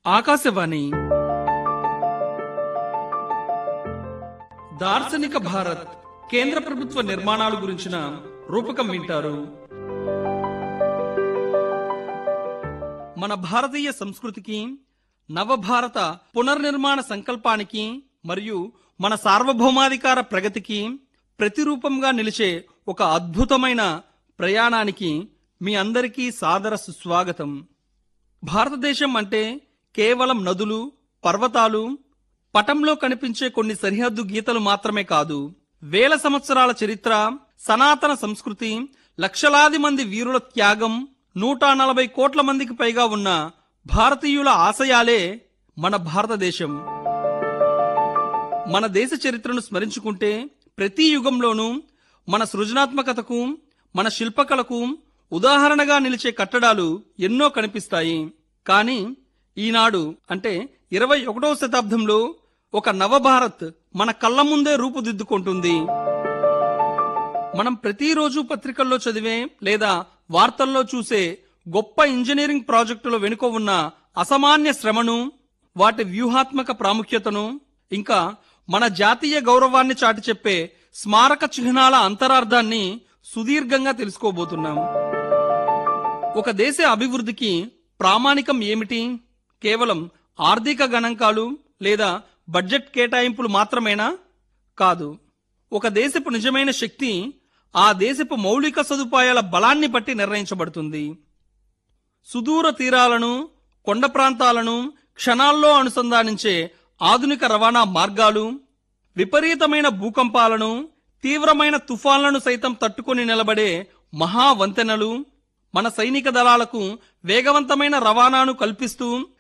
ఆకాశవాణి దార్శనిక భారత్ కేంద్ర ప్రభుత్వ నిర్మాణాల గురించిన రూపకం వింటారు మన భారతీయ సంస్కృతికి నవభారత పునర్నిర్మాణ సంకల్పానికి మరియు మన సార్వభౌమాధికార ప్రగతికి ప్రతిరూపంగా నిలిచే ఒక అద్భుతమైన ప్రయాణానికి మీ అందరికీ సాదర సుస్వాగతం భారతదేశం అంటే కేవలం నదులు పర్వతాలు పటంలో కనిపించే కొన్ని సరిహద్దు గీతలు మాత్రమే కాదు వేల సంవత్సరాల చరిత్ర సనాతన సంస్కృతి లక్షలాది మంది వీరుల త్యాగం నూట నలభై కోట్ల మందికి పైగా ఉన్న భారతీయుల ఆశయాలే మన భారతదేశం మన దేశ చరిత్రను స్మరించుకుంటే ప్రతి యుగంలోనూ మన సృజనాత్మకతకు మన శిల్పకళకు ఉదాహరణగా నిలిచే కట్టడాలు ఎన్నో కనిపిస్తాయి కానీ ఈనాడు అంటే ఇరవై ఒకటవ శతాబ్దంలో ఒక నవభారత్ మన కళ్ళ ముందే రూపుదిద్దుకుంటుంది మనం ప్రతిరోజు పత్రికల్లో చదివే లేదా వార్తల్లో చూసే గొప్ప ఇంజనీరింగ్ ప్రాజెక్టుల వెనుక ఉన్న అసామాన్య శ్రమను వాటి వ్యూహాత్మక ప్రాముఖ్యతను ఇంకా మన జాతీయ గౌరవాన్ని చాటి చెప్పే స్మారక చిహ్నాల అంతరార్థాన్ని సుదీర్ఘంగా తెలుసుకోబోతున్నాం ఒక దేశ అభివృద్ధికి ప్రామాణికం ఏమిటి కేవలం ఆర్థిక గణాంకాలు లేదా బడ్జెట్ కేటాయింపులు మాత్రమేనా కాదు ఒక దేశపు నిజమైన శక్తి ఆ దేశపు మౌలిక సదుపాయాల బలాన్ని బట్టి నిర్ణయించబడుతుంది సుదూర తీరాలను కొండ ప్రాంతాలను క్షణాల్లో అనుసంధానించే ఆధునిక రవాణా మార్గాలు విపరీతమైన భూకంపాలను తీవ్రమైన తుఫాన్లను సైతం తట్టుకొని నిలబడే మహా వంతెనలు మన సైనిక దళాలకు వేగవంతమైన రవాణాను కల్పిస్తూ